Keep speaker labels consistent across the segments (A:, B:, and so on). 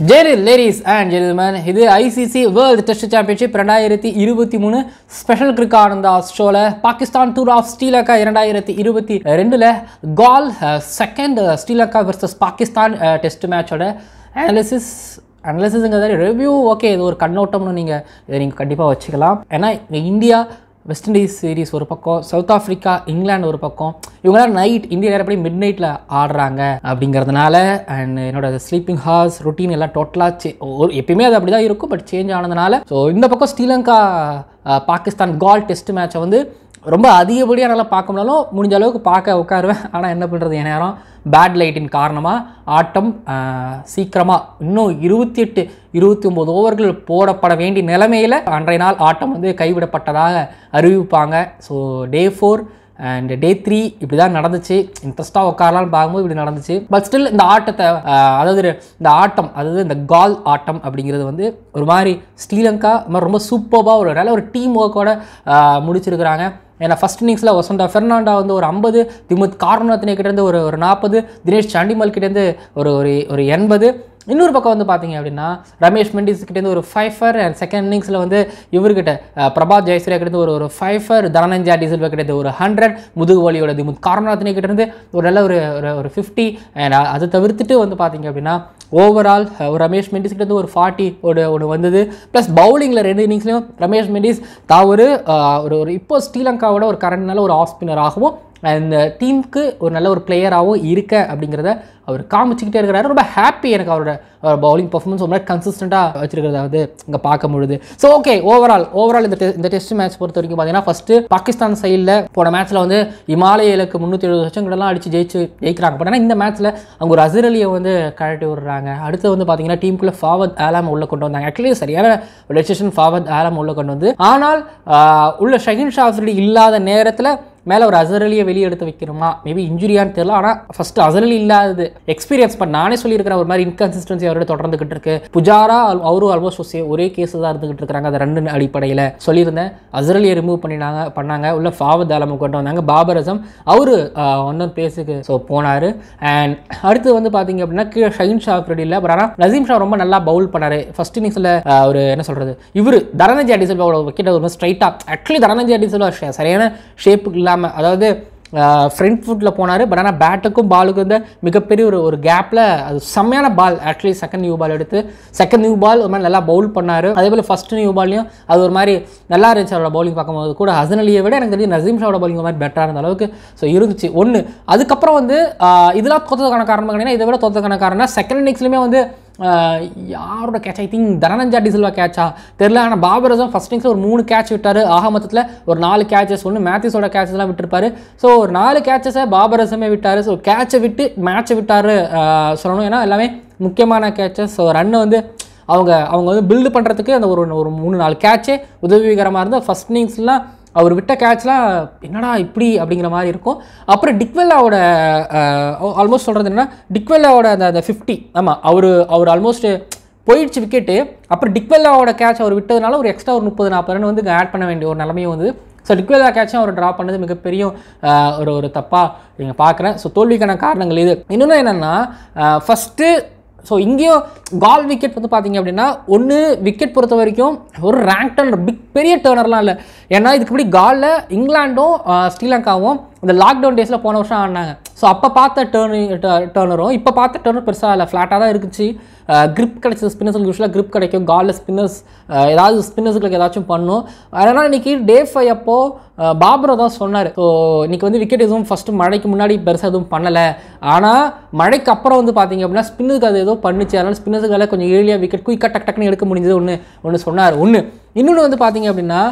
A: zari ladies and gentlemen இது ICC world test championship ரெண்டாயிரத்தி இருபத்தி மூணு ஸ்பெஷல் கிரிக் ஆனந்த ஷோவில் பாகிஸ்தான் டூர் ஆஃப் ஸ்ரீலங்கா இரண்டாயிரத்தி இருபத்தி ரெண்டில் Galle second Sri Lanka versus Pakistan test மேட்சோட அனாலிசிஸ் அனாலிசிஸுங்கிறத ரிவ்யூ ஓகே இது ஒரு கண்ணோட்டம்னு நீங்கள் இதை நீங்கள் கண்டிப்பாக வச்சுக்கலாம் ஏன்னா இங்க இந்தியா வெஸ்ட் இண்டீஸ் சீரிஸ் ஒரு பக்கம் சவுத் ஆஃப்ரிக்கா இங்கிலாந்து ஒரு பக்கம் இவங்களாம் நைட் இந்திய நேரப்படி மிட் நைட்டில் ஆடுறாங்க அப்படிங்கிறதுனால அண்ட் என்னோட ஸ்லீப்பிங் ஹார்ஸ் ரொட்டீன் எல்லாம் டோட்டலாக சே ஒரு எப்பயுமே அது அப்படி தான் இருக்கும் பட் சேஞ்ச் ஆனதுனால ஸோ இந்த பக்கம் ஸ்ரீலங்கா அஹ், பாகிஸ்தான் கால் டெஸ்ட் மேட்சை வந்து ரொம்ப அதிகப்படியாக நல்லா பார்க்க முடியாலும் முடிஞ்ச அளவுக்கு பார்க்க உட்காருவேன் ஆனால் என்ன பண்ணுறது என் நேரம் பேட் லைட்டின் காரணமாக ஆட்டம் சீக்கிரமாக இன்னும் இருபத்தி எட்டு இருபத்தி ஒம்பது ஓவர்கள் போடப்பட வேண்டிய நிலைமையில் அன்றைய நாள் ஆட்டம் வந்து கைவிடப்பட்டதாக அறிவிப்பாங்க so day four and day three இப்படி தான் நடந்துச்சு இன்ட்ரெஸ்ட்டாக உட்காரலாம்னு பார்க்கும்போது இப்படி நடந்துச்சு பட் ஸ்டில் இந்த ஆட்டத்தை ஆஹ், அதாவது இந்த ஆட்டம் அதாவது இந்த கால் ஆட்டம் அப்படிங்கிறது வந்து ஒரு மாதிரி ஸ்ரீலங்கா இந்த மாதிரி ரொம்ப சூப்பராக ஒரு நல்ல ஒரு டீம் ஒர்க்கோட முடிச்சிருக்கிறாங்க ஏன்னா ஃபஸ்ட் இன்னிங்ஸில் வசந்தா ஃபெர்னாண்டா வந்து ஒரு ஐம்பது திமுத் கார்னத்தினே கிட்டேருந்து ஒரு ஒரு நாற்பது தினேஷ் சாண்டிமல் கிட்டேருந்து ஒரு ஒரு ஒரு எண்பது இன்னொரு பக்கம் வந்து பார்த்தீங்க அப்படின்னா ரமேஷ் மெண்டிஸ் கிட்டேருந்து ஒரு ஃபைஃபர் அண்ட் செகண்ட் இன்னிங்ஸில் வந்து இவர்கிட்ட அஹ், பிரபாத் ஜெயஸ்ரீயா கிட்டேருந்து ஒரு ஒரு ஃபைஃபர் தனஞ்சா டிசில்வா கிட்டேருந்து ஒரு ஹண்ட்ரட் முதுகு வலியோட திமுத் கார்னாத்தினே கிட்டேருந்து ஒரு நல்ல ஒரு ஒரு ஒரு ஃபிஃப்டி அண்ட் அதை தவிர்த்துட்டு வந்து பார்த்தீங்க அப்படின்னா ஓவரால் ஒரு ரமேஷ் மெண்டிஸ் கிட்டேருந்து ஒரு ஃபார்ட்டி ஒரு ஒன்று வந்தது ப்ளஸ் பவுலிங்கில் ரெண்டு இன்னிங்ஸ்லையும் ரமேஷ் மெண்டிஸ் தான் ஒரு அஹ், ஒரு ஒரு இப்போ ஸ்ரீலங்காவோட ஒரு கரண்ட் நல்ல ஒரு ஆஃப் ஸ்பின்னராகவும் அந்த டீமுக்கு ஒரு நல்ல ஒரு பிளேயராகவும் இருக்க அப்படிங்கிறத அவர் காமிச்சிக்கிட்டே இருக்கிறாரு ரொம்ப ஹாப்பி எனக்கு அவரோட பவுலிங் பர்ஃபார்மன்ஸ் ஒரு மாதிரி கன்சிஸ்டண்ட்டாக வச்சிருக்கிறத வந்து இங்கே பார்க்க முடியுது ஸோ ஓகே ஓவரால் ஓவரால் இந்த te- இந்த டெஸ்ட் மேட்ச் பொறுத்த வரைக்கும் பார்த்தீங்கன்னா ஃபஸ்ட்டு பாகிஸ்தான் சைடில் போன மேட்ச்சில் வந்து இமாலய இலக்கு முந்நூற்றி எழுபது லட்சங்களெல்லாம் அடித்து ஜெயிச்சு ஜெயிக்கிறாங்க பட் ஆனால் இந்த மேட்ச்சில் அவங்க ஒரு அசர் அலியை வந்து கழட்டி விடுறாங்க அடுத்து வந்து பார்த்தீங்கன்னா டீமுக்குள்ளே ஃபாவத் ஆலாம் உள்ள கொண்டு வந்தாங்க ஆக்சுவலி சரியான டெசிஷன் ஃபாவத் ஆலம் உள்ள கொண்டு வந்து ஆனால் ஆஹ், உள்ள ஷஹின் ஷாஃப்ரி இல்லாத நேரத்தில் மேலே ஒரு அசர் அலியை வெளியே எடுத்து வைக்கணுமா மேபி இன்ஜுரியான்னு தெரியல ஆனால் ஃபஸ்ட்டு அசர் அலி இல்லாதது எக்ஸ்பீரியன்ஸ் பட் நானே சொல்லியிருக்கிறேன் ஒரு மாதிரி இன்கன்சிஸ்டன்சி அவரோட தொடர்ந்துகிட்டு இருக்கு புஜாரா al- அவரும் ஆல்மோஸ்ட் ஒரே கேஸ் தான் இருந்துகிட்டு இருக்காங்க அந்த ரெண்டு அடிப்படையில் சொல்லியிருந்தேன் அசர் அலியை ரிமூவ் பண்ணினாங்க பண்ணாங்க உள்ள ஃபாவத் ஆலம் கொண்டு வந்தாங்க பாபர் அசம் அவரு ஒன் பிளேஸுக்கு ஸோ போனார் அண்ட் அடுத்து வந்து பார்த்தீங்க அப்படின்னா கீழே ஷஹின் ஷா ரெடி இல்லை பட் ஆனால் நசீம் ஷா ரொம்ப நல்லா பவுல் பண்ணாரு ஃபர்ஸ்ட் இன்னிங்ஸில் ஒரு என்ன சொல்கிறது இவர் தனஞ்சி அடிசல்வாவோட விக்கெட் ஒரு ஸ்ட்ரைட்டாக ஆக்சுவலி தனஞ்சி அடிசல்வா சரியான ஷேப்புக்கு இல்லாமல் அதாவது ஃப்ரண்ட் ஃபுட்டில் போனார் பட் ஆனால் பேட்டுக்கும் பாலுக்கும் இந்த மிகப்பெரிய ஒரு ஒரு கேப்பில் அது செம்மையான ball actually second new ball எடுத்து செகண்ட் நியூ பால் ஒரு மாதிரி நல்லா பவுல் பண்ணார் அதே போல் ஃபஸ்ட் நியூ பால்லையும் அது ஒரு மாதிரி நல்லா இருந்துச்சு அவரோட பவுலிங் பார்க்கும்போது கூட ஹசன் அலியை விட எனக்கு தெரிஞ்சு நசீம் ஷாவோட பவுலிங் மாதிரி பெட்டராக இருந்த அளவுக்கு ஸோ இருந்துச்சு ஒன்று அதுக்கப்புறம் வந்து ஆஹ், இதெல்லாம் தோத்ததுக்கான காரணம் கிடையாது இதை விட தோத்ததுக்கான காரணம் செகண்ட் இன்னிங்ஸ்லையுமே வந்து ஆஹ், யாரோட catch I think Dhananjaya de Silva கேட்சா தெரில ஆனால் பாபர் அசம் ஃபஸ்ட் இன்னிங்ஸில் ஒரு மூணு கேட்ச் விட்டார் ஆக மொத்தத்தில் ஒரு நாலு கேட்சஸ் ஒன்று மேத்யூஸோட கேட்சஸ்லாம் விட்டுருப்பாரு ஸோ ஒரு நாலு கேட்சஸை பாபர் அசமே விட்டார் ஸோ கேட்சை விட்டு மேட்சை விட்டார் சொல்லணும் ஏன்னா எல்லாமே முக்கியமான கேட்சஸ் ஸோ ரன்னை வந்து அவங்க அவங்க வந்து பில்டு பண்ணுறதுக்கு அந்த ஒரு ஒரு மூணு நாலு கேட்சே உதவிகரமாக இருந்தது ஃபஸ்ட் இன்னிங்ஸ்லாம் அவர் விட்ட கேட்ச்லாம் என்னடா இப்படி அப்படிங்கிற மாதிரி இருக்கும் அப்புறம் டிக்வெல்லாவோட ஆல்மோஸ்ட் சொல்கிறது என்னன்னா டிக்வெல்லாவோட அந்த அந்த ஃபிஃப்டி ஆமாம் அவர் அவர் ஆல்மோஸ்ட் போயிடுச்சு விக்கெட்டு அப்புறம் டிக்வெல்லாவோட கேட்ச் அவர் விட்டதுனால ஒரு எக்ஸ்ட்ரா ஒரு முப்பது நாற்பது ரன் வந்து ஆட் பண்ண வேண்டிய ஒரு நிலைமையும் வந்து ஸோ டிக்வெல்லா கேட்சும் அவர் ட்ரா பண்ணது மிகப்பெரிய ஆஹ், ஒரு ஒரு தப்பாக நீங்கள் பார்க்குறேன் ஸோ தோல்விக்கான காரணங்கள் இது இன்னொன்று என்னென்னா ஃபஸ்ட்டு ஸோ இங்கேயும் கால் விக்கெட் வந்து பார்த்தீங்க அப்படின்னா ஒன்று விக்கெட் பொறுத்த வரைக்கும் ஒரு ரேங்க் டர்னர் பிக் பெரிய டேர்னர்லாம் இல்லை ஏன்னா இதுக்கு முன்னாடி காலில் இங்கிலாண்டும் ஆஹ், ஸ்ரீலங்காவும் இந்த லாக்டவுன் டேஸில் போன வருஷம் ஆடினாங்க ஸோ அப்போ பார்த்த டேர்னு டேர்னரும் இப்போ பார்த்த டேர்னர் பெருசாக இல்லை ஃப்ளாட்டாக தான் இருந்துச்சு grip கிடைச்சது ஸ்பின்னர்ஸுக்கு யூஸ்வலாக grip கிடைக்கும் காலில் ஸ்பின்னர்ஸ் ஏதாவது ஸ்பின்னர்ஸுக்கு ஏதாச்சும் பண்ணும் அதனால் இன்னைக்கு டே ஃபைவ் அப்போ அஹ், பாபரோ தான் சொன்னார் ஸோ இன்னைக்கு வந்து விக்கெட் எதுவும் ஃபஸ்ட்டு மழைக்கு முன்னாடி பெருசாக எதுவும் பண்ணலை ஆனால் மழைக்கு அப்புறம் வந்து பார்த்தீங்க அப்படின்னா ஸ்பின்னுக்கு அது ஏதோ பண்ணுச்சு அதனால் ஸ்பின்னர்ஸுக்கால கொஞ்சம் ஏர்லியாக விக்கெட் குயிக்காக டக் டக்குன்னு எடுக்க முடிஞ்சது ஒன்று ஒன்று சொன்னார் ஒன்று இன்னொன்று வந்து பார்த்தீங்க அப்படின்னா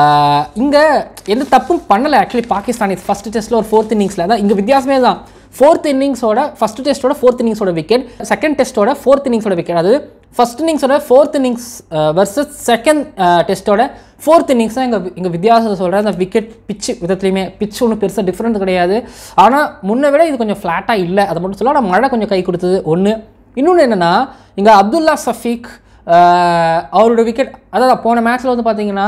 A: இங்கே எந்த தப்பும் பண்ணலை ஆக்சுவலி பாகிஸ்தானிஸ் ஃபஸ்ட் டெஸ்ட்டில் ஒரு ஃபோர்த் இன்னிங்ஸில் தான் இங்கே வித்தியாசமே தான் ஃபோர்த் இன்னிங்ஸோட ஃபஸ்ட் டெஸ்ட்டோட ஃபோர்த் இன்னிங்ஸோட விக்கெட் செகண்ட் டெஸ்ட்டோட ஃபோர்த் இன்னிங்ஸோட விக்கெட் அது ஃபர்ஸ்ட் இன்னிங்ஸோட ஃபோர்த் இன்னிங்ஸ் வர்சஸ் செகண்ட் டெஸ்ட்டோட ஃபோர்த் இன்னிங்ஸ் தான் எங்கள் எங்கள் வித்தியாசத்தை சொல்கிறேன் அந்த விக்கெட் பிச்சு விதத்துலையுமே பிச் ஒன்றும் பெருசாக டிஃப்ரெண்ட் கிடையாது ஆனால் முன்ன விட இது கொஞ்சம் ஃப்ளாட்டாக இல்லை அதை மட்டும் சொல்ல ஆனால் மழை கொஞ்சம் கை கொடுத்தது ஒன்று இன்னொன்று என்னென்னா இங்கே அப்துல்லா சஃபீக் ஆஹ் அவரோட விக்கெட் அதாவது போன மேட்ச்சில் வந்து பார்த்தீங்கன்னா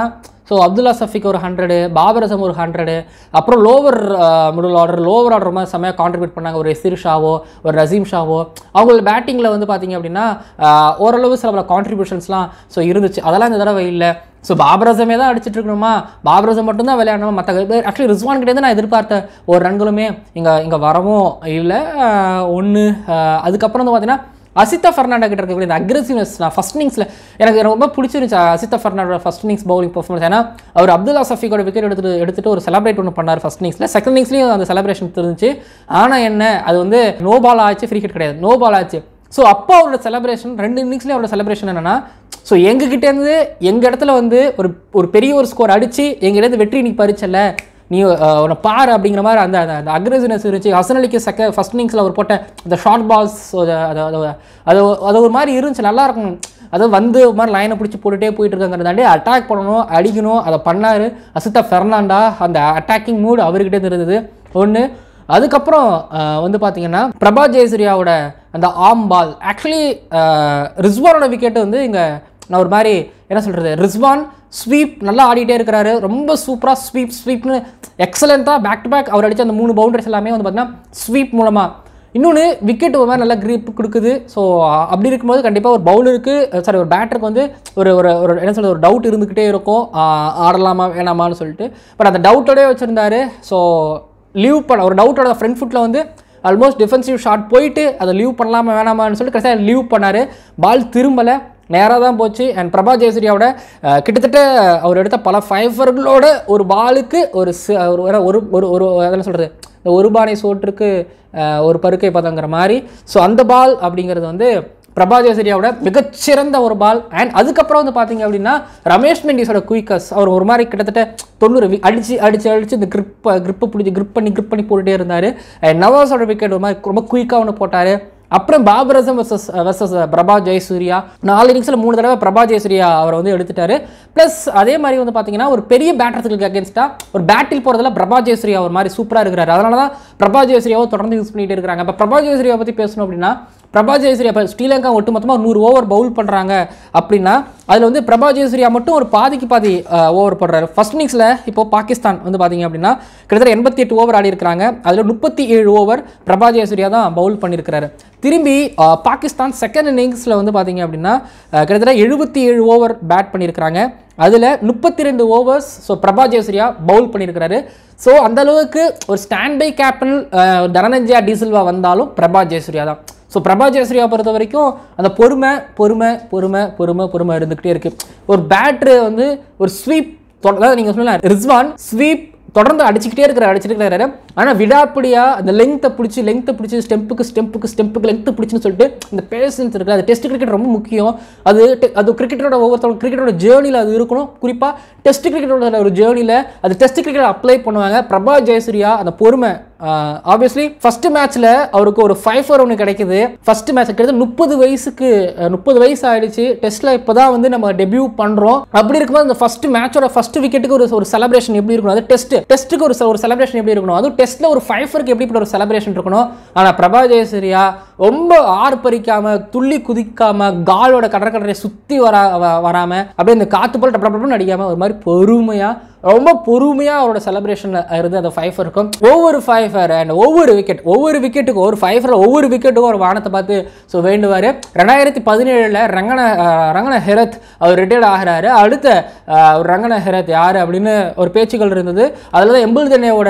A: ஸோ அப்துல்லா சஃபிக் ஒரு ஹண்ட்ரடு பாபர் அசம் ஒரு ஹண்ட்ரடு அப்புறம் lower middle order lower order மாதிரி செம்மையாக கான்ட்ரிபியூட் பண்ணாங்க ஒரு எஸ்திர் ஷாவோ ஒரு ரசீம் ஷாவோ அவங்களோட பேட்டிங்கில் வந்து பார்த்தீங்க அப்படின்னா ஆஹ், ஓரளவு சில பல கான்ட்ரிபியூஷன்ஸ்லாம் ஸோ இருந்துச்சு அதெல்லாம் இந்த தடவை இல்லை ஸோ பாபரசமே தான் அடிச்சிட்டு இருக்கணுமா பாபரசம் மட்டும்தான் விளையாடணும் மற்ற ஆக்சுவலி ரிஸ்வான் கிட்டே நான் எதிர்பார்த்த ஒரு ரன்களுமே இங்கே இங்கே வரவும் இல்லை ஒன்று அதுக்கப்புறம் வந்து பார்த்தீங்கன்னா அசிதா ஃபெர்னாண்டா கிட்ட இருக்கக்கூடிய இந்த அக்ரெசிவ்னஸ் நான் ஃபஸ்ட் இன்னிங்ஸில் எனக்கு ரொம்ப பிடிச்சிருந்துச்சு அசிதா ஃபெர்னாண்டோட ஃபஸ்ட் இன்னிங்ஸ் பவுலிங் பர்ஃபார்மன்ஸ் ஏன்னா அவர் அப்துல்லா சஃபிகோட விக்கெட் எடுத்துட்டு எடுத்துட்டு ஒரு செலிப்ரேட் ஒன்று பண்ணார் ஃபஸ்ட் இன்னிங்ஸில் செகண்ட் இன்னிங்ஸ்லையும் அந்த செலிப்ரேஷன் இருந்துச்சு ஆனால் என்ன அது வந்து நோ பால் ஆச்சு ஃப்ரீ ஹிட் கிடையாது நோ பால் ஆச்சு ஸோ அப்போ அவரோட செலிப்ரேஷன் ரெண்டு இன்னிங்ஸ்லேயும் அவரோட செலிப்ரேஷன் என்னன்னா ஸோ எங்ககிட்டேருந்து எங்கள் இடத்துல வந்து ஒரு ஒரு பெரிய ஒரு ஸ்கோர் அடித்து எங்ககிட்ட வெற்றி நீ பறிச்சல நீ அஹ், உன்னை பாரு அப்படிங்கிற மாதிரி அந்த அந்த அந்த அக்ரெசிவ்னஸ் இருந்துச்சு ஹசன் அலிக்கு செக்க ஃபஸ்ட் இன்னிங்ஸில் அவர் போட்ட அந்த ஷார்ட் பால்ஸ் அது அது அது அது அது ஒரு மாதிரி இருந்துச்சு நல்லா இருக்கும் அது வந்து ஒரு மாதிரி லைனை பிடிச்சி போட்டுட்டே போயிட்டு இருக்காங்கிறதாண்டி அட்டாக் பண்ணணும் அடிக்கணும் அதை பண்ணார் அசிதா ஃபெர்னாண்டா அந்த அட்டாக்கிங் மூடு அவர்கிட்ட இருந்து இருந்தது ஒன்று அதுக்கப்புறம் அஹ், வந்து பார்த்தீங்கன்னா பிரபா ஜெயசூர்யாவோட அந்த ஆம் பால் ஆக்சுவலி ரிஸ்வானோட விக்கெட் வந்து இங்கே நான் ஒரு மாதிரி என்ன சொல்கிறது ரிஸ்வான் ஸ்வீப் நல்லா ஆடிட்டே இருக்கிறாரு ரொம்ப சூப்பராக ஸ்வீப் ஸ்வீப்னு எக்ஸலண்ட்டாக பேக் டு பேக் அவர் அடித்த அந்த மூணு பவுண்டரிஸ் எல்லாமே வந்து பார்த்தீங்கன்னா ஸ்வீப் மூலமாக இன்னொன்று விக்கெட் ஒரு மாதிரி நல்லா grip கொடுக்குது ஸோ அப்படி இருக்கும்போது கண்டிப்பாக ஒரு பவுலருக்கு சாரி ஒரு பேட்டருக்கு வந்து ஒரு ஒரு ஒரு என்ன சொல்றது ஒரு டவுட் இருந்துக்கிட்டே இருக்கும் ஆஹ் ஆடலாமா வேணாமான்னு சொல்லிட்டு பட் அந்த டவுட்டோடய வச்சுருந்தாரு ஸோ லீவ் பண்ண ஒரு டவுட்டோட ஃப்ரண்ட் ஃபுட்டில் வந்து ஆல்மோஸ்ட் டிஃபென்சிவ் ஷாட் போயிட்டு அதை லீவ் பண்ணலாமா வேணாமான்னு சொல்லிட்டு கடைசியாக லீவ் பண்ணார் பால் திரும்பலை நேராக தான் போச்சு அண்ட் பிரபா ஜெயசூர்யாவோட அஹ், கிட்டத்தட்ட அவர் எடுத்த பல ஃபைவர்களோட ஒரு பாலுக்கு ஒரு சி- ஒரு ஒரு ஒரு ஒரு ஒரு என்ன சொல்கிறது இந்த ஒரு பானை சோற்றுக்கு அஹ், ஒரு பருக்கை பதங்கிற மாதிரி ஸோ அந்த பால் அப்படிங்கிறது வந்து பிரபா ஜெயசூர்யாவோட மிகச்சிறந்த ஒரு பால் அண்ட் அதுக்கப்புறம் வந்து பார்த்தீங்க அப்படின்னா ரமேஷ் மெண்டிஸோட குயிக்கஸ் அவர் ஒரு மாதிரி கிட்டத்தட்ட தொண்ணூறு வி- அடிச்சு அடிச்சு அடிச்சு இந்த grip grip பிடிச்சி grip பண்ணி grip பண்ணி போட்டுட்டே இருந்தார் நவாஸோட விக்கெட் ஒரு மாதிரி ரொம்ப குயிக்காக ஒன்று போட்டார் அப்புறம் பாபரசம் வர்சஸ் வர்சஸ் பிரபா ஜெயசூர்யா நாலு இன்னிங்ஸில் மூணு தடவை பிரபா ஜெயசூர்யா அவரை வந்து எடுத்துட்டாரு ப்ளஸ் அதே மாதிரி வந்து பார்த்தீங்கன்னா ஒரு பெரிய பேட்டர்ஸுக்கு அகேன்ஸ்டாக ஒரு பேட்டில் போகிறதுல பிரபா ஜெயசூர்யா ஒரு மாதிரி சூப்பராக இருக்கிறாரு அதனால தான் பிரபா ஜெயசூர்யாவை தொடர்ந்து யூஸ் பண்ணிட்டு இருக்காங்க இப்போ பிரபா ஜெயசூர்யா பற்றி பேசணும் அப்படின்னா பிரபா ஜெயசூர்யா இப்போ ஸ்ரீலங்கா ஒட்டுமொத்தமாக நூறு ஓவர் பவுல் பண்ணுறாங்க அப்படின்னா அதில் வந்து பிரபா ஜெயசூர்யா மட்டும் ஒரு பாதிக்கு பாதி ஓவர் போடுறாரு ஃபர்ஸ்ட் இன்னிங்ஸில் இப்போ பாகிஸ்தான் வந்து பார்த்தீங்க அப்படின்னா கிட்டத்தட்ட எண்பத்தி எட்டு ஓவர் ஆடி இருக்கிறாங்க அதில் முப்பத்தி ஏழு ஓவர் பிரபா ஜெயசூர்யா தான் பவுல் பண்ணியிருக்கிறாரு திரும்பி அஹ், பாகிஸ்தான் செகண்ட் இன்னிங்ஸில் வந்து பார்த்தீங்க அப்படின்னா அஹ், கிட்டத்தட்ட எழுபத்தி ஏழு ஓவர் பேட் பண்ணியிருக்கிறாங்க அதில் முப்பத்தி ரெண்டு overs so Prabath Jayasuriya bowl பண்ணியிருக்கிறாரு ஸோ அந்த அளவுக்கு ஒரு stand by captain Dhananjaya de Silva வந்தாலும் பிரபா ஜெயசூர்யா தான் ஸோ பிரபா ஜெயசூர்யா பொறுத்த வரைக்கும் அந்த பொறுமை பொறுமை பொறுமை பொறுமை பொறுமை இருந்துக்கிட்டே இருக்கு ஒரு பேட்ரு வந்து ஒரு ஸ்வீப் அதாவது நீங்கள் சொல்லலாம் ரிஸ்வான் ஸ்வீப் தொடர்ந்து அடிச்சுக்கிட்டே இருக்கிற அடிச்சுட்டு இருக்கிறாரு ஆனால் விடாப்பிடியா அந்த லெங்த்தை பிடிச்சி லெங்த்தை பிடிச்சி ஸ்டெம்புக்கு ஸ்டெம்புக்கு ஸ்டெம்புக்கு லெங்த்து பிடிச்சின்னு சொல்லிட்டு இந்த பேஷன்ஸ் இருக்குது அது டெஸ்ட் கிரிக்கெட் ரொம்ப முக்கியம் அது te- அது கிரிக்கெட்டோட ஒவ்வொருத்தவங்க கிரிக்கெட்டோட ஜேர்னியில் அது இருக்கணும் குறிப்பாக டெஸ்ட் கிரிக்கெட்டோட ஒரு ஜேர்னியில் அது டெஸ்ட் கிரிக்கெட் அப்ளை பண்ணுவாங்க பிரபா ஜெயசூர்யா அந்த பொறுமை ஆப்வியஸ்லி ஃபர்ஸ்ட் மேட்ச்ல அவருக்கு ஒரு ஃபைவ் ஃபோர் ஒன்று கிடைக்குது ஃபர்ஸ்ட் மேட்ச் கிட்டத்தட்ட முப்பது வயசுக்கு முப்பது வயசு ஆயிடுச்சு டெஸ்ட்ல இப்போதான் வந்து நம்ம டெபியூ பண்றோம் அப்படி இருக்கும்போது அந்த ஃபர்ஸ்ட் மேட்சோட ஃபர்ஸ்ட் விக்கெட்டுக்கு ஒரு ஒரு செலிப்ரேஷன் எப்படி இருக்கணும் அது டெஸ்ட் டெஸ்ட்டுக்கு ஒரு ஒரு செலிப்ரேஷன் எப்படி இருக்கணும் அதுவும் டெஸ்ட்ல ஒரு ஃபைவருக்கு எப்படி ஒரு செலிப்ரேஷன் இருக்கணும் ஆனா பிரபா ஜெயசூர்யா ரொம்ப ஆறு பறிக்காம துள்ளி குதிக்காம காலோட கடற்கடரை சுத்தி வரா வ- வராம அப்படியே இந்த காத்து போல் டப்பு டப்புன்னு அடிக்காம ஒரு மாதிரி பொறுமையா ரொம்ப பொறுமையாக அவரோட செலிப்ரேஷனில் இருந்து அந்த ஃபைஃபர் இருக்கும் ஒவ்வொரு ஃபைஃபர் அண்ட் ஒவ்வொரு விக்கெட் ஒவ்வொரு விக்கெட்டுக்கும் ஒரு ஃபைஃபரில் ஒவ்வொரு விக்கெட்டுக்கும் ஒரு வானத்தை பார்த்து ஸோ வேண்டுவார் ரெண்டாயிரத்தி பதினேழில் ரங்கன அஹ், ரங்கன ஹெரத் அவர் ரிட்டையர்ட் ஆகிறாரு அடுத்த அஹ், ஒரு ரங்கன ஹெரத் யார் அப்படின்னு ஒரு பேச்சுக்கள் இருந்தது அதில் தான் எம்பிள் தென்னையோட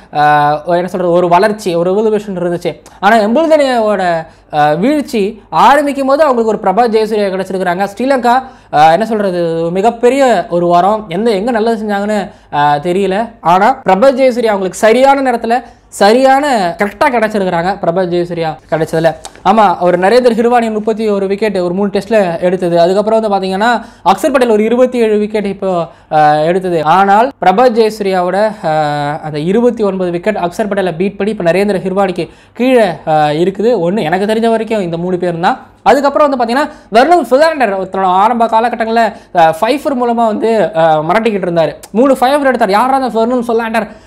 A: என்ன சொல்கிறது ஒரு வளர்ச்சி ஒரு எவல்யூஷன் இருந்துச்சு ஆனால் எம்பிள் தென்னையோட அஹ், வீழ்ச்சி ஆரம்பிக்கும் போது அவங்களுக்கு ஒரு பிரபா ஜெயசூர்யா கிடச்சிருக்கிறாங்க ஸ்ரீலங்கா அஹ், என்ன சொல்கிறது மிகப்பெரிய ஒரு வாரம் எந்த எங்கே நல்லது செஞ்சாங்கன்னு அஹ், தெரியல ஆனால் பிரபா ஜெயசூர்யா அவங்களுக்கு சரியான நேரத்தில் சரியான கரெக்டாக கிடச்சிருக்கிறாங்க பிரபா ஜெயசூர்யா கிடைச்சதுல ஆமாம் அவர் நரேந்தர் ஹிர்வானி முப்பத்தி ஒரு விக்கெட் ஒரு மூணு டெஸ்ட்டில் எடுத்தது அதுக்கப்புறம் வந்து பார்த்தீங்கன்னா அக்சர் பட்டேல் ஒரு இருபத்தி ஏழு விக்கெட் இப்போ அஹ், எடுத்தது ஆனால் பிரபா ஜெயசூர்யாவோட அஹ், அந்த இருபத்தி ஒன்பது விக்கெட் அக்சர் பட்டேலை பீட் பண்ணி இப்போ நரேந்திர ஹிர்வானிக்கு கீழே அஹ், இருக்குது ஒன்று எனக்கு தெரிஞ்ச வரைக்கும் இந்த மூணு பேர் தான் அதுக்கப்புறம் வந்து பார்த்தீங்கன்னா வெர்னல் ஃபிலாண்டர் தன்னோட ஆரம்ப காலகட்டங்களில் ஃபைஃபர் மூலமாக வந்து அஹ், மிரட்டிக்கிட்டு இருந்தார் மூணு ஃபைஃபர் எடுத்தார் யாரா அந்த வெர்னல் ஃபிலாண்டர்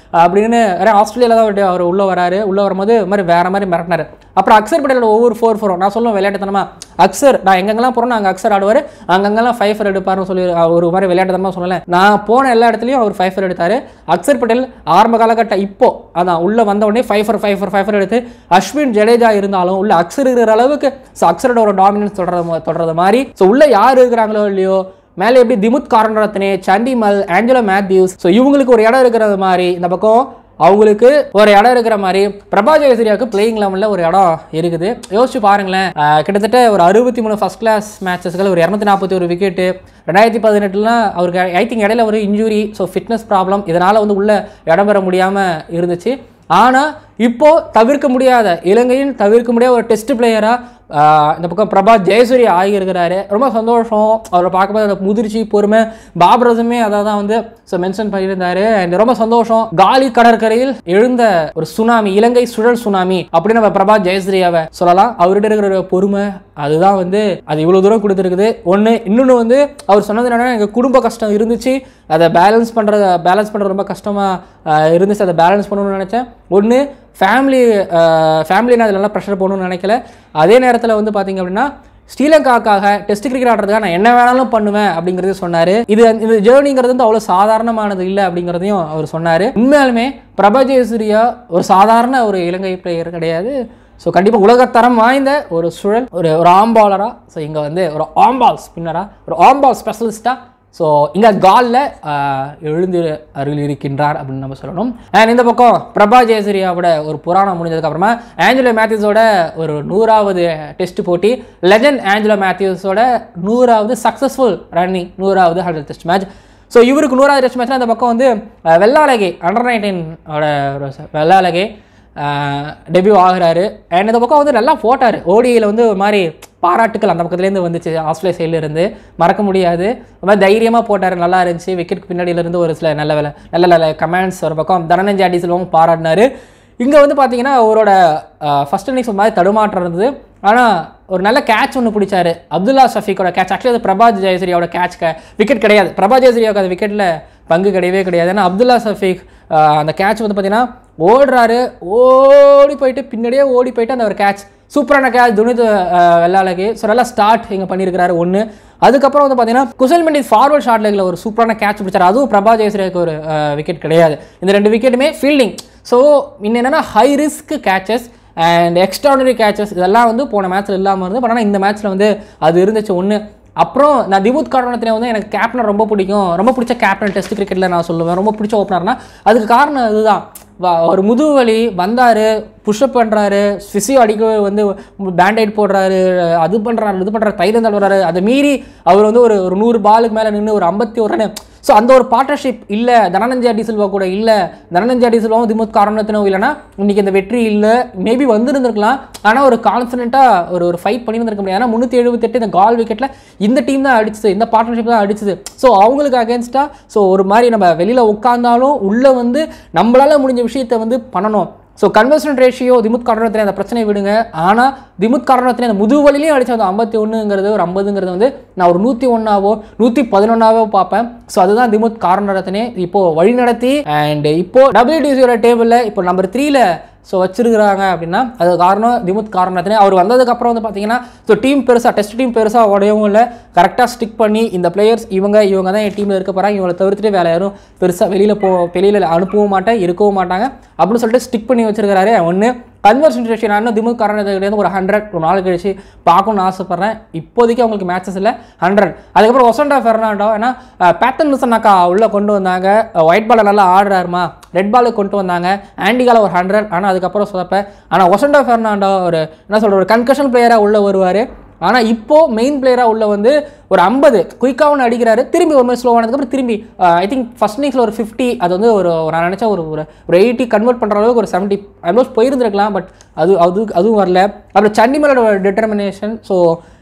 A: அப்படின்னு வேற ஆஸ்திரேலியாவில் தான் அவர் உள்ள வராரு உள்ள வரும்போது இது மாதிரி வேற மாதிரி மிரட்டினாரு அப்புறம் அக்சர் பட்டேலோட ஒவ்வொரு ஃபோர் ஃபோரும் நான் சொல்லுவேன் விளையாட்டுத்தனமா அக்சர் நான் எங்கெங்கெல்லாம் போகிறோம் அங்கே அக்சர் ஆடுவார் அங்கங்கெல்லாம் ஃபைவ் ஃபர் எடுப்பாருன்னு சொல்லி அவர் ஒரு மாதிரி விளையாட்டுத்தனமா சொல்லலை நான் போன எல்லா இடத்துலையும் அவர் ஃபைவ் ஃபர் எடுத்தார் அக்சர் பட்டேல் ஆரம்ப காலகட்டம் இப்போ அதான் உள்ள வந்த உடனே five for five for five for எடுத்து அஸ்வின் ஜடேஜா இருந்தாலும் உள்ள அக்சர் இருக்கிற அளவுக்கு ஸோ அக்சரோட ஒரு டாமினன்ஸ் தொடர்றது தொடர்றது மாதிரி ஸோ உள்ள யார் இருக்கிறாங்களோ இல்லையோ மேலே எப்படி திமுத் காரண்டரத்னே சண்டிமல் ஆஞ்சலோ மேத்யூஸ் ஸோ இவங்களுக்கு ஒரு இடம் இருக்கிறது மாதிரி இந்த பக்கம் அவங்களுக்கு ஒரு இடம் இருக்கிற மாதிரி பிரபா ஜெயசூர்யாவுக்கு பிளேயிங் லெவலில் ஒரு இடம் இருக்குது யோசிச்சு பாருங்களேன் ஆஹ் கிட்டத்தட்ட ஒரு அறுபத்தி மூணு ஃபஸ்ட் கிளாஸ் மேட்சஸ்கள் ஒரு இரநூத்தி நாற்பத்தி ஒரு விக்கெட்டு ரெண்டாயிரத்தி பதினெட்டுலாம் அவருக்கு ஐ திங்க் இடையில ஒரு இன்ஜுரி ஸோ ஃபிட்னஸ் ப்ராப்ளம் இதனால் வந்து உள்ள இடம் பெற முடியாமல் இருந்துச்சு ஆனால் இப்போ தவிர்க்க முடியாத இலங்கையின் தவிர்க்க முடியாத ஒரு டெஸ்ட் பிளேயராக இந்த பக்கம் பிரபா ஜெயசூரி ஆகியிருக்கிறாரு ரொம்ப சந்தோஷம் அவரை பார்க்கும்போது அந்த முதிர்ச்சி பொறுமை பாபரசுமே அதை தான் வந்து ஸோ மென்ஷன் பண்ணியிருந்தாரு அண்ட் ரொம்ப சந்தோஷம் காலி கடற்கரையில் எழுந்த ஒரு சுனாமி இலங்கை சுழல் சுனாமி அப்படின்னு நம்ம பிரபா ஜெயஸ்ரீயாவை சொல்லலாம் அவர்கிட்ட இருக்கிற ஒரு பொறுமை அதுதான் வந்து அது இவ்வளோ தூரம் கொடுத்துருக்குது ஒன்று இன்னொன்று வந்து அவர் சொன்னது என்னன்னா எங்கள் குடும்ப கஷ்டம் இருந்துச்சு அதை பேலன்ஸ் பண்ணுறது பேலன்ஸ் பண்ணுறது ரொம்ப கஷ்டமாக இருந்துச்சு அதை பேலன்ஸ் பண்ணணும்னு நினச்சேன் ஒன்று ஃபேமிலி ஃபேமிலி நான் இதில் ப்ரெஷர் போகணும்னு நினைக்கல அதே நேரத்தில் வந்து பார்த்தீங்க அப்படின்னா ஸ்ரீலங்காக்காக டெஸ்ட் கிரிக்கெட் ஆடுறதுக்காக நான் என்ன வேணாலும் பண்ணுவேன் அப்படிங்கிறது சொன்னார் இது இந்த ஜேர்னிங்கிறது வந்து அவ்வளோ சாதாரணமானது இல்லை அப்படிங்கிறதையும் அவர் சொன்னார் உண்மையாலுமே பிரபா ஜெயசூர்யா ஒரு சாதாரண ஒரு இலங்கை பிளேயர் கிடையாது ஸோ கண்டிப்பாக உலகத்தரம் வாய்ந்த ஒரு சுழல் ஒரு ஒரு ஆம்பாலராக ஸோ இங்கே வந்து ஒரு ஆம்பால் ஸ்பின்னராக ஒரு ஆம்பால் ஸ்பெஷலிஸ்ட்டாக ஸோ இங்கே காலில் எழுந்து அருள் இருக்கின்றார் அப்படின்னு நம்ம சொல்லணும் அண்ட் இந்த பக்கம் பிரபா ஜெயசூர்யாவோட ஒரு புராணம் முடிஞ்சதுக்கப்புறமா ஆஞ்சலோ மேத்யூஸோட ஒரு நூறாவது டெஸ்ட் போட்டி லெஜண்ட் ஆஞ்சலோ மேத்யூஸோட நூறாவது சக்ஸஸ்ஃபுல் ரன்னிங் நூறாவது ஹண்ட்ரட் டெஸ்ட் மேட்ச் ஸோ இவருக்கு நூறாவது டெஸ்ட் மேட்ச்சில் இந்த பக்கம் வந்து அஹ், வெள்ளாளகே அண்டர் நைன்டீனோட ஒரு ச- வெள்ளாளகே டெபியூ ஆகுறாரு அண்ட் இந்த பக்கம் வந்து நல்லா போட்டார் ஓடியில் வந்து ஒரு மாதிரி பாராட்டுக்கள் அந்த பக்கத்துலேருந்து வந்துச்சு ஆஸ்திரேலியா சைடுல இருந்து மறக்க முடியாது ஒரு மாதிரி தைரியமாக போட்டார் நல்லா இருந்துச்சு விக்கெட்டுக்கு பின்னாடியில இருந்து ஒரு சில நல்ல வேலை நல்ல நல்ல கமெண்ட்ஸ் ஒரு பக்கம் தனஞ்சு அடி செல்வம் பாராட்டினாரு இங்கே வந்து பார்த்தீங்கன்னா அவரோட ஃபர்ஸ்ட் இன்னிங்ஸ் ஒரு மாதிரி தடுமாற்றம் இருந்தது ஆனால் ஒரு நல்ல கேட்ச் ஒன்று பிடிச்சாரு அப்துல்லா ஷஃபீக்கோட கேட்ச் ஆக்சுவலி அது பிரபா ஜெயசூரியாவோட கேட்ச் விக்கெட் கிடையாது பிரபா ஜெயசூரியாவுக்கு அந்த விக்கெட்டில் பங்கு கிடையவே கிடையாது ஏன்னா அப்துல்லா ஷஃபீக் ஆஹ், அந்த கேட்ச் வந்து பார்த்தீங்கன்னா ஓடுறாரு ஓடி போயிட்டு பின்னாடியே ஓடி போயிட்டு அந்த ஒரு கேட்ச் சூப்பரான கேட்ச் துனித் வெள்ளாளகி ஸோ நல்லா ஸ்டார்ட் இங்கே பண்ணியிருக்கிறாரு ஒன்று அதுக்கப்புறம் வந்து பார்த்தீங்கன்னா குசல் மெண்டிஸ் ஃபார்வர்ட் ஷாட் லெக்கில் ஒரு சூப்பரான கேட்ச் பிடிச்சாரு அதுவும் பிரபா ஜெயசூரியாவுக்கு ஒரு விக்கெட் கிடையாது இந்த ரெண்டு விக்கெட்டுமே ஃபீல்டிங் ஸோ இன்னும் என்னென்னா high risk catches and extraordinary catches இதெல்லாம் வந்து போன மேட்ச்சில் இல்லாமல் இருந்து பட் ஆனால் இந்த மேட்ச்சில் வந்து அது இருந்துச்சு ஒன்று அப்புறம் நான் திபுத் காரணத்தில் வந்து எனக்கு கேப்டனை ரொம்ப பிடிக்கும் ரொம்ப பிடிச்ச கேப்டன் டெஸ்ட் கிரிக்கெட்டில் நான் சொல்லுவேன் ரொம்ப பிடிச்ச ஓப்பனர்னா அதுக்கு காரணம் இதுதான் வ- ஒரு முதுகு வலி வந்தார் புஷ்அப் பண்ணுறாரு ஃபிசியோ அடிக்க வந்து பேண்டைட் போடுறாரு அது பண்ணுறாரு இது பண்ணுறாரு தைலம் தள்ளுறாரு அதை மீறி அவர் வந்து ஒரு ஒரு நூறு பாலுக்கு மேலே நின்று ஒரு ஐம்பத்தி ஒரு ரன் ஸோ அந்த ஒரு பார்ட்னர்ஷிப் இல்லை தனநஞ்சா டி சில்வா கூட இல்லை தனநஞ்சா டி சில்வாவும் திமுத் காரணத்தினோ இல்லைன்னா இன்னைக்கு இந்த வெற்றி இல்லை மேபி வந்திருந்திருக்கலாம் ஆனால் ஒரு கான்ஃபிடென்ட்டாக ஒரு ஒரு ஃபைட் பண்ணியிருந்திருக்க முடியாது ஏன்னா முந்நூற்றி எழுபத்தெட்டு இந்த கால் விக்கெட்டில் இந்த டீம் தான் அடிச்சது இந்த பார்ட்னர்ஷிப் தான் அடிச்சது ஸோ அவங்களுக்கு அகேன்ஸ்டாக ஸோ ஒரு மாதிரி நம்ம வெளியில் உட்காந்தாலும் உள்ளே வந்து நம்மளால முடிஞ்ச விஷயத்தை வந்து பண்ணணும் ஸோ கன்வர்ஷன் ரேஷியோ திமுத் காரணத்தில் அந்த பிரச்சனையை விடுங்க ஆனால் திமுத் காரணத்தில் அந்த முதுவலிலையும் அடிச்ச அந்த ஐம்பத்தி ஒன்றுங்கிறது ஒரு ஐம்பதுங்கிறது வந்து நான் ஒரு நூற்றி ஒன்றாவோ நூற்றி பதினொன்றாவோ பார்ப்பேன் ஸோ அதுதான் திமுத் காரணத்தினே இப்போ வழி நடத்தி அண்ட் இப்போ டபிள்யூடிசியோட டேபிளில் இப்போ நம்பர் த்ரீல ஸோ வச்சிருக்கிறாங்க அப்படின்னா அது காரணம் திமுத் காரணத்தினே அவர் வந்ததுக்கப்புறம் வந்து பார்த்தீங்கன்னா ஸோ டீம் பெருசாக டெஸ்ட் டீம் பெருசாக உடையவும் இல்லை கரெக்டாக ஸ்டிக் பண்ணி இந்த பிளேயர்ஸ் இவங்க இவங்க தான் என் டீமில் இருக்க போகிறாங்க இவங்களை தவிர்த்துட்டு வேற யாரும் பெருசாக வெளியில் போ வெளியில் அனுப்பவும் மாட்டேன் இருக்கவும் மாட்டாங்க அப்படின்னு சொல்லிட்டு ஸ்டிக் பண்ணி வச்சிருக்காரு ஒன்று கன்வர்ஷன் ரேஷியோ நான் இன்னும் திமுக காரணத்துலேருந்து ஒரு ஹண்ட்ரட் ஒரு நாள் கழிச்சு பார்க்கணும்னு ஆசைப்பட்றேன் இப்போதைக்கு அவங்களுக்கு மேட்சஸ் இல்லை ஹண்ட்ரட் அதுக்கப்புறம் ஒசண்டா ஃபெர்னாண்டோ ஏன்னா பேத்தன் மிசனாக்கா உள்ளே கொண்டு வந்தாங்க ஒயிட் பாலை நல்லா ஆடுறாருமா ரெட் பாலுக்கு கொண்டு வந்தாங்க ஆண்டிகால ஒரு ஹண்ட்ரட் ஆனால் அதுக்கப்புறம் சொதப்ப ஆனால் ஒசண்டா ஃபெர்னாண்டோ ஒரு என்ன சொல்கிற ஒரு கன்கஷன் பிளேயராக உள்ளே வருவார் ஆனால் இப்போ மெயின் பிளேயராக உள்ள வந்து ஒரு ஐம்பது குயிக்காக அடிக்கிறாரு திரும்பி ஒரு மாதிரி ஸ்லோவானதுக்கப்புறம் திரும்பி ஐ திங்க் ஃபர்ஸ்ட் இன்னிங்ஸில் ஒரு ஃபிஃப்டி அது வந்து ஒரு ஒரு நான் நினச்சா ஒரு ஒரு ஒரு எயிட்டி கன்வெர்ட் பண்ணுற அளவுக்கு ஒரு செவன்ட்டி ஆல்மோஸ்ட் போயிருந்துருக்கலாம் பட் அது அது அதுவும் வரல அப்புறம் சண்டிமலோட டிட்டர்மினேஷன் ஸோ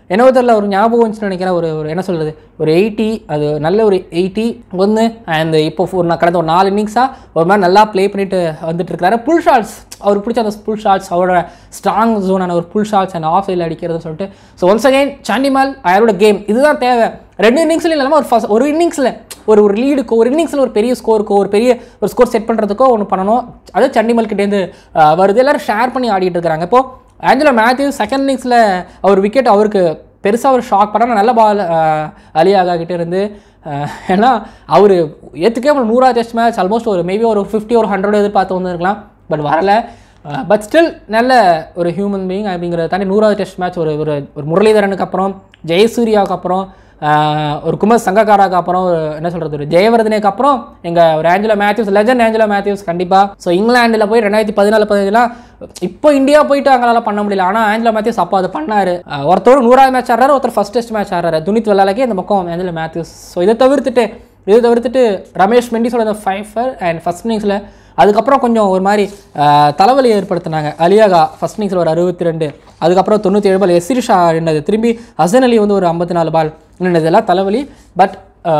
A: என்ன தெரியல ஒரு ஞாபகம் வந்துச்சுன்னு நினைக்கிறேன் ஒரு ஒரு என்ன சொல்கிறது ஒரு எயிட்டி அது நல்ல ஒரு எயிட்டி ஒன்று அண்ட் இப்போ ஒரு நான் கடந்த ஒரு நாலு இன்னிங்ஸாக ஒரு மாதிரி நல்லா ப்ளே பண்ணிட்டு வந்துட்டு இருக்காரு புல் ஷாட்ஸ் அவருக்கு பிடிச்ச அந்த புல் ஷாட்ஸ் அவரோட ஸ்ட்ராங் ஜோனான ஒரு புல் ஷாட்ஸ் அண்ட் ஆஃப் சைடில் அடிக்கிறதுன்னு சொல்லிட்டு ஸோ ஒன்ஸ் அகைன் சாண்டிமால் அவரோட கேம் இதுதான் தேவை ரெண்டு இன்னிங்ஸ்ல இல்லாமல் ஒரு ஃபர்ஸ்ட் ஒரு இன்னிங்ஸில் ஒரு ஒரு லீடுக்கோ ஒரு இன்னிங்ஸில் ஒரு பெரிய ஸ்கோருக்கோ ஒரு பெரிய ஒரு ஸ்கோர் செட் பண்ணுறதுக்கோ ஒன்று பண்ணணும் அது சண்டிமல் கிட்டேருந்து அஹ், வருது எல்லாரும் ஷேர் பண்ணி ஆடிட்டு இருக்காங்க இப்போ ஆஞ்சலோ மேத்யூஸ் செகண்ட் இன்னிங்ஸில் அவர் விக்கெட் அவருக்கு பெருசாக ஒரு ஷாக் பண்ணால் நல்ல பால் அலியாகா கிட்ட இருந்து அஹ், ஏன்னா அவர் ஏற்றுக்கே ஒரு நூறா டெஸ்ட் மேட்ச் ஆல்மோஸ்ட் ஒரு மேபி ஒரு ஃபிஃப்டி ஒரு ஹண்ட்ரட் எதிர்பார்த்து வந்திருக்கலாம் பட் வரல பட் ஸ்டில் நல்ல ஒரு ஹியூமன் பீயிங் அப்படிங்கிறத தாண்டி நூறாவது டெஸ்ட் மேட்ச் ஒரு ஒரு ஒரு முரளிதரனுக்கு அப்புறம் ஜெயசூர்யாவுக்கு அப்புறம் ஆஹ், ஒரு குமார் சங்கக்காராக்கு அப்புறம் ஒரு என்ன சொல்கிறது ஒரு ஜெயவர்தனுக்கு அப்புறம் எங்கள் ஒரு ஆஞ்சலோ மேத்யூஸ் லெஜண்ட் ஆஞ்சலோ மேத்யூஸ் கண்டிப்பாக ஸோ இங்கிலாண்டில் போய் ரெண்டாயிரத்தி பதினாலு பதினஞ்சுலாம் இப்போ இந்தியா போயிட்டு அவங்களால பண்ண முடியல ஆனால் ஆஞ்சலோ மேத்யூஸ் அப்போ அதை பண்ணார் ஒருத்தர் நூறாவது மேட்ச் ஆடுறாரு ஒருத்தர் ஃபர்ஸ்ட் டெஸ்ட் மேட்ச் ஆடுறாரு துனித் வெள்ளாலக்கே இந்த பக்கம் ஆஞ்சலோ மேத்யூஸ் ஸோ இதை தவிர்த்துட்டு இதை தவிர்த்துட்டு ரமேஷ் மெண்டிஸோட அந்த ஃபைஃபர் அண்ட் ஃபர்ஸ்ட் இன்னிங்ஸில் அதுக்கப்புறம் கொஞ்சம் ஒரு மாதிரி ஆஹ், தலைவலி ஏற்படுத்தினாங்க அலியாகா ஃபர்ஸ்ட் இன்னிங்ஸில் ஒரு அறுபத்தி ரெண்டு அதுக்கப்புறம் தொண்ணூற்றி ஏழு பால் எஸ்ரிஷா நின்னது திரும்பி ஹசன் அலி வந்து ஒரு ஐம்பத்தி நாலு பால் நின்னது எல்லாம் தலைவலி பட்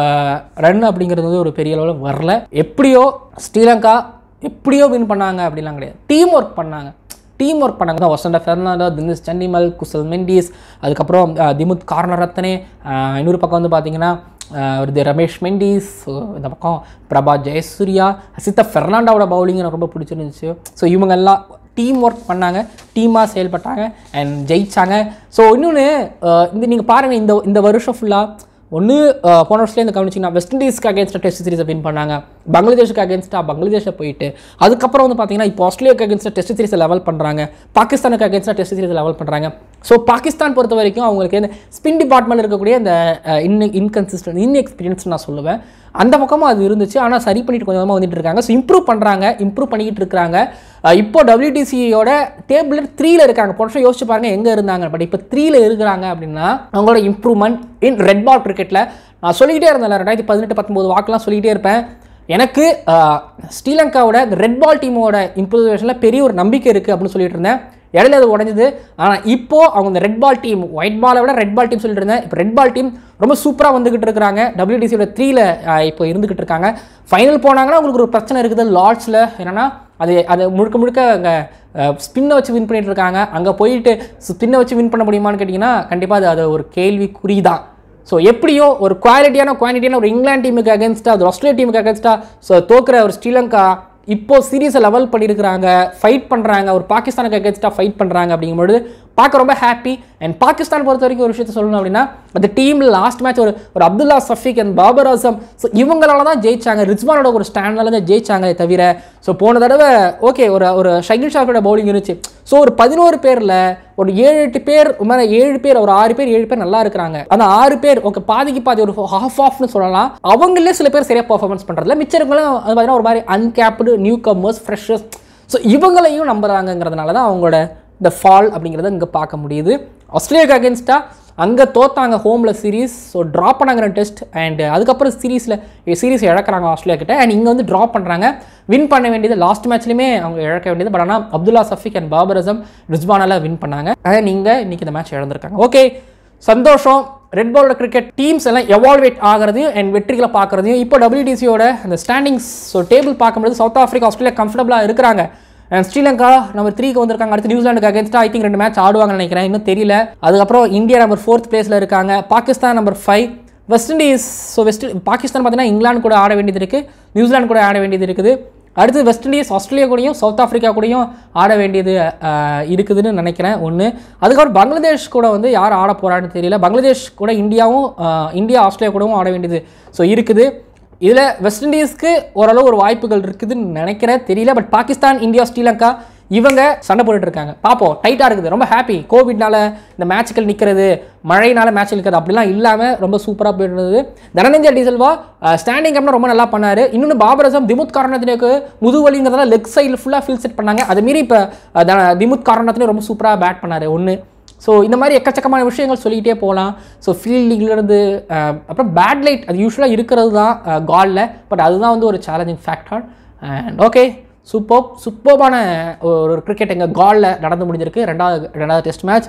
A: ரன் அப்படிங்கிறது வந்து ஒரு பெரிய அளவில் வரல எப்படியோ ஸ்ரீலங்கா எப்படியோ வின் பண்ணாங்க அப்படிலாம் கிடையாது டீம் ஒர்க் பண்ணாங்க டீம் ஒர்க் பண்ணாங்க தான் வசண்ட ஃபெர்னாண்டோ தினேஷ் சண்டிமல் குசல் மெண்டிஸ் அதுக்கப்புறம் அஹ், திமுத் கார்னர் ரத்தனே அஹ், இன்னொரு பக்கம் வந்து பார்த்தீங்கன்னா அஹ், ஒரு ரமேஷ் மெண்டிஸ் so இந்த பக்கம் பிரபா ஜெயசூர்யா ஹசிதா ஃபெர்னாண்டாவோட பவுலிங் எனக்கு ரொம்ப பிடிச்சிருந்துச்சு ஸோ இவங்க எல்லாம் டீம் ஒர்க் பண்ணாங்க டீமாக செயல்பட்டாங்க அண்ட் ஜெயிச்சாங்க ஸோ இன்னொன்று இந்த நீங்கள் பாருங்கள் இந்த இந்த வருஷம் ஃபுல்லாக ஒன்று போன வருஷத்துல இந்த கவனிச்சிங்கன்னா வெஸ்ட் இண்டீஸ்க்கு அகேன்ஸ்டாக டெஸ்ட் சீரிஸை வின் பண்ணாங்க பங்களாதேஷுக்கு அகேன்ஸ்டாக பங்களாதேஷை போயிட்டு அதுக்கப்புறம் வந்து பார்த்தீங்கன்னா இப்போ ஆஸ்திரேலியாவுக்கு அகேன்ஸ்டாக டெஸ்ட் சீரிஸை லெவல் பண்ணுறாங்க பாகிஸ்தானுக்கு அகேன்ஸ்டாக டெஸ்ட் சீரிஸை லெவல் பண்ணுறாங்க ஸோ பாகிஸ்தான் பொறுத்த வரைக்கும் அவங்களுக்கு இந்த ஸ்பின் டிபார்ட்மெண்ட் இருக்கக்கூடிய இந்த இன் இன்கன்சிஸ்டன்ட் இன்எக்ஸ்பீரியன்ஸ் நான் சொல்லுவேன் அந்த பக்கமும் அது இருந்துச்சு ஆனால் சரி பண்ணிட்டு கொஞ்சம் கொஞ்சமாக வந்துட்டு இருக்காங்க ஸோ இம்ப்ரூவ் பண்ணுறாங்க இம்ப்ரூவ் பண்ணிக்கிட்டு இருக்காங்க அஹ் இப்போ டபிள்யூடிசியோட டேபிள் த்ரீல இருக்காங்க போன வருஷம் யோசிச்சு பாருங்க எங்கே இருந்தாங்க பட் இப்போ த்ரீல இருக்கிறாங்க அப்படின்னா அவங்களோட இம்ப்ரூவ்மெண்ட் இன் ரெட் பால் கிரிக்கெட்டில் நான் சொல்லிக்கிட்டே இருந்தேன் ரெண்டாயிரத்தி பதினெட்டு பத்தொம்போது வாக்கெலாம் சொல்லிக்கிட்டே இருப்பேன் எனக்கு அஹ், ஸ்ரீலங்காவோட ரெட் பால் டீமோட இம்ப்ரூவேஷனில் பெரிய ஒரு நம்பிக்கை இருக்குது அப்படின்னு சொல்லிட்டு இருந்தேன் இடையில அது உடஞ்சது ஆனால் இப்போ அவங்க இந்த ரெட் பால் டீம் ஒயிட் பாலை விட ரெட் பால் டீம் சொல்லிட்டு இருந்தேன் இப்போ ரெட் பால் டீம் ரொம்ப சூப்பராக வந்துகிட்டு இருக்காங்க டபிள்யூடிசியோட த்ரீல இப்போ இருந்துகிட்டு இருக்காங்க ஃபைனல் போனாங்கன்னா உங்களுக்கு ஒரு பிரச்சனை இருக்குது லார்ட்ஸில் என்னன்னா அது அது முழுக்க முழுக்க அங்கே ஸ்பின்னை வச்சு வின் பண்ணிட்டு இருக்காங்க அங்கே போயிட்டு ஸ்பின்னை வச்சு வின் பண்ண முடியுமான்னு கேட்டிங்கன்னா கண்டிப்பாக அது அது ஒரு கேள்விக்குறி தான் ஸோ எப்படியோ ஒரு குவாலிட்டியான குவான்டிட்டியான ஒரு இங்கிலாந்து டீமுக்கு அகேன்ஸ்டாக ஒரு ஆஸ்திரேலியா டீமுக்கு அகேன்ஸ்டாக ஸோ தோக்குற ஒரு ஸ்ரீலங்கா இப்போ சீரீஸை லெவல் பண்ணியிருக்கிறாங்க ஃபைட் பண்ணுறாங்க ஒரு பாகிஸ்தானுக்கு அகேன்ஸ்டாக ஃபைட் பண்ணுறாங்க அப்படிங்கும்பொழுது பார்க்க ரொம்ப ஹாப்பி அண்ட் பாகிஸ்தான் பொறுத்த வரைக்கும் ஒரு விஷயத்த சொல்லணும் அப்படின்னா அந்த டீமில் லாஸ்ட் மேட்ச் ஒரு ஒரு அப்துல்லா சஃபிக் அண்ட் பாபர் அசம் ஸோ இவங்களால தான் ஜெயிச்சாங்க ரிஸ்வானோட ஒரு ஸ்டாண்ட்னால தான் ஜெயிச்சாங்க தவிர ஸோ போன தடவை ஓகே ஒரு ஒரு ஷகில் ஷாஃபியோட பவுலிங் இருந்துச்சு ஸோ ஒரு பதினோரு பேரில் ஒரு ஏழு எட்டு பேர் மேலே ஏழு பேர் ஒரு ஆறு பேர் ஏழு பேர் நல்லா இருக்கிறாங்க அந்த ஆறு பேர் ஓகே பாதிக்கு பாதி ஒரு ஹாஃப் ஆஃப்னு சொல்லலாம் அவங்களே சில பேர் சரியாக பர்ஃபார்மன்ஸ் பண்ணுறதுல மிச்சருங்களும் அது பார்த்தீங்கன்னா ஒரு மாதிரி uncapped newcomers freshers so இவங்களையும் நம்புறாங்கங்கிறதுனால தான் அவங்களோட இந்த ஃபால் அப்படிங்கிறத இங்கே பார்க்க முடியுது ஆஸ்திரேலியாவுக்கு அகேன்ஸ்டாக அங்கே தோத்தாங்க ஹோமில் சீரீஸ் ஸோ ட்ராப் பண்ணாங்க டெஸ்ட் அண்ட் அதுக்கப்புறம் சீரீஸில் சீரீஸ் இழக்கிறாங்க ஆஸ்திரேலியா கிட்ட அண்ட் இங்கே வந்து ட்ராப் பண்ணுறாங்க வின் பண்ண வேண்டியது லாஸ்ட் மேட்ச்லையுமே அவங்க இழக்க வேண்டியது பட் ஆனால் அப்துல்லா சஃபிக் அண்ட் பாபர் அசம் ரிஸ்வானால வின் பண்ணாங்க அண்ட் நீங்கள் இன்னைக்கு இந்த மேட்ச் இழந்திருக்காங்க ஓகே சந்தோஷம் ரெட் பாலோட கிரிக்கெட் டீம்ஸ் எல்லாம் எவால்வேட் ஆகிறதையும் அண்ட் வெற்றிகளை பார்க்குறதையும் இப்போ டபிள்யூடிசியோட அந்த ஸ்டாண்டிங்ஸ் ஸோ டேபிள் பார்க்கும்போது சவுத் ஆஃப்ரிக்கா ஆஸ்திரேலியா கம்ஃபர்டபுளாக இருக்கிறாங்க அண்ட் ஸ்ரீலங்கா நம்பர் த்ரீக்கு வந்திருக்காங்க அடுத்து நியூசிலாண்டுக்கு அகேன்ஸ்டாக ஐ திங்க் ரெண்டு மேட்ச் ஆடுவாங்கன்னு நினைக்கிறேன் இன்னும் தெரியல அதுக்கப்புறம் இந்தியா நம்பர் ஃபோர்த் பிளேஸில் இருக்காங்க Pakistan number five West Indies so West Pakistan பார்த்தீங்கன்னா இங்கிலாந்து கூட ஆட வேண்டியது இருக்குது நியூசிலாந்து கூட ஆட வேண்டியது இருக்குது அடுத்து வெஸ்ட் இண்டீஸ் ஆஸ்திரேலியா கூடயும் சவுத் ஆஃப்ரிக்கா கூடயும் ஆட வேண்டியது அஹ், இருக்குதுன்னு நினைக்கிறேன் ஒன்று அதுக்கப்புறம் பங்களாதேஷ் கூட வந்து யார் ஆட போகிறான்னு தெரியல பங்களாதேஷ் கூட இந்தியாவும் அஹ், இந்தியா ஆஸ்திரேலியா கூடவும் ஆட வேண்டியது ஸோ இருக்குது இதில் வெஸ்ட் இண்டீஸ்க்கு ஓரளவு ஒரு வாய்ப்புகள் இருக்குதுன்னு நினைக்கிறேன் தெரியல பட் பாகிஸ்தான் இந்தியா ஸ்ரீலங்கா இவங்க சண்டை போட்டுட்டு இருக்காங்க பார்ப்போம் டைட்டாக இருக்குது ரொம்ப ஹாப்பி கோவிட்னால இந்த மேட்சுகள் நிற்கிறது மழையினால மேட்ச் நிற்கிறது அப்படிலாம் இல்லாமல் ரொம்ப சூப்பராக போயிட்டு இருந்தது தனநஞ்சா டிசல்வா ஸ்டாண்டிங் அப்னா ரொம்ப நல்லா பண்ணார் இன்னொன்று பாபரசம் திமுத் காரணத்தினுக்கு முதுவலிங்கிறதால லெக் சைடில் ஃபுல்லாக ஃபீல் செட் பண்ணாங்க அது மீறி இப்போ திமுத் காரணத்திலே ரொம்ப சூப்பராக பேட் பண்ணார் ஒன்று ஸோ இந்த மாதிரி எக்கச்சக்கமான விஷயங்கள் சொல்லிக்கிட்டே போகலாம் ஸோ ஃபீல்டிங்லேருந்து அப்புறம் பேட் லைட் அது யூஸ்வலாக இருக்கிறது தான் காலில் பட் அதுதான் வந்து ஒரு challenging factor and okay super சூப்பர்பான ஒரு கிரிக்கெட் எங்கள் காலில் நடந்து முடிஞ்சிருக்கு ரெண்டாவது ரெண்டாவது டெஸ்ட் மேட்ச்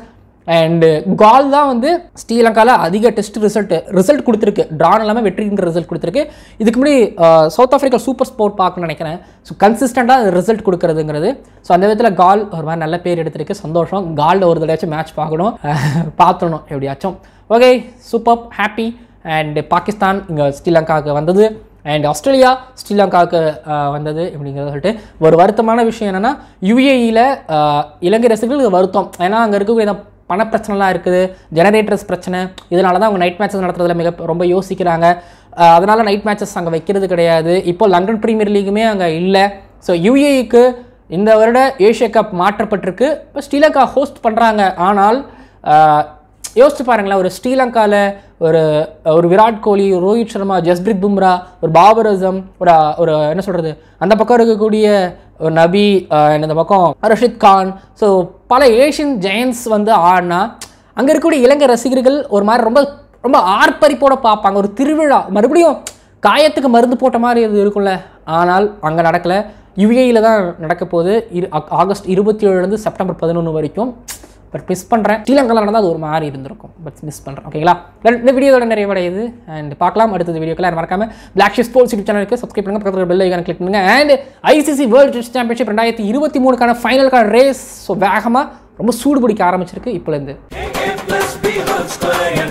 A: அண்டு கால் தான் வந்து ஸ்ரீலங்காவில் அதிக டெஸ்ட் ரிசல்ட் ரிசல்ட் கொடுத்துருக்கு ட்ரான் எல்லாமே வெற்றிங்கிற ரிசல்ட் கொடுத்துருக்கு இதுக்கு முன்னாடி அஹ், சவுத் ஆஃப்ரிக்கா சூப்பர் ஸ்போர்ட் பார்க்கணும்னு நினைக்கிறேன் ஸோ கன்சிஸ்டண்ட்டாக ரிசல்ட் கொடுக்கறதுங்கிறது ஸோ அந்த விதத்தில் கால் ஒரு மாதிரி நல்ல பேர் எடுத்திருக்கு சந்தோஷம் காலில் ஒரு தடவையாச்சும் மேட்ச் பார்க்கணும் பார்த்துடணும் எப்படியாச்சும் okay super happy and Pakistan இங்கே ஸ்ரீலங்காவுக்கு வந்தது அண்ட் ஆஸ்திரேலியா ஸ்ரீலங்காவுக்கு ஆஹ், வந்தது அப்படிங்கிறத சொல்லிட்டு ஒரு வருத்தமான விஷயம் என்னென்னா யுஏஇயில் இலங்கை ரசிகர்களுக்கு வருத்தம் ஏன்னா அங்கே இருக்கக்கூடிய இந்த பணப்பிரச்சனைலாம் இருக்குது ஜெனரேட்டர்ஸ் பிரச்சனை இதனால தான் அவங்க நைட் மேட்சஸ் நடத்துறதுல மிக ரொம்ப யோசிக்கிறாங்க ஆஹ், அதனால நைட் மேட்சஸ் அங்கே வைக்கிறது கிடையாது இப்போ லண்டன் பிரீமியர் லீக்குமே அங்கே இல்லை ஸோ யுஏஇக்கு இந்த வருட ஏஷியா கப் மாற்றப்பட்டிருக்கு இப்போ ஸ்ரீலங்கா ஹோஸ்ட் பண்ணுறாங்க ஆனால் ஆஹ், யோசிச்சு பாருங்களேன் ஒரு ஸ்ரீலங்காவில் ஒரு ஒரு விராட் கோலி ஒரு ரோஹித் சர்மா ஜஸ்பிரித் பும்ரா ஒரு பாபர் அசம் ஒரு ஒரு என்ன சொல்கிறது அந்த பக்கம் இருக்கக்கூடிய ஒரு நபி அஹ், இந்த பக்கம் ரஷித் கான் ஸோ பல ஏஷியன் ஜெயன்ஸ் வந்து ஆடினா அங்கே இருக்கக்கூடிய இலங்கை ரசிகர்கள் ஒரு மாதிரி ரொம்ப ரொம்ப ஆர்ப்பரிப்போட பார்ப்பாங்க ஒரு திருவிழா மறுபடியும் காயத்துக்கு மருந்து போட்ட மாதிரி இது இருக்கும்ல ஆனால் அங்கே நடக்கலை யுஏயில் தான் நடக்க போகுது இரு ஆக்- ஆகஸ்ட் இருபத்தி ஏழுலேருந்து செப்டம்பர் பதினொன்று வரைக்கும் பட் மிஸ் பண்ணுறேன் ஸ்ரீலங்காவில் நடந்தால் அது ஒரு மாதிரி இருந்திருக்கும் பட் மிஸ் பண்ணுறேன் ஓகேங்களா இந்த வீடியோட நிறைவடையுது அண்ட் பார்க்கலாம் அடுத்தது வீடியோக்கெல்லாம் மறக்காம பிளாக் ஷிப் ஸ்போர்ட்ஸ் யூடியூப் சேனலுக்கு சப்ஸ்கிரைப் பண்ணுங்க பக்கத்தில் பெல் ஐக்கான கிளிக் பண்ணுங்க and ICC world test championship ரெண்டாயிரத்தி இருபத்தி மூணுக்கான ஃபைனலுக்கான ரேஸ் ஸோ வேகமாக ரொம்ப சூடு பிடிக்க ஆரம்பிச்சிருக்கு இப்போலேருந்து
B: A plus B whole square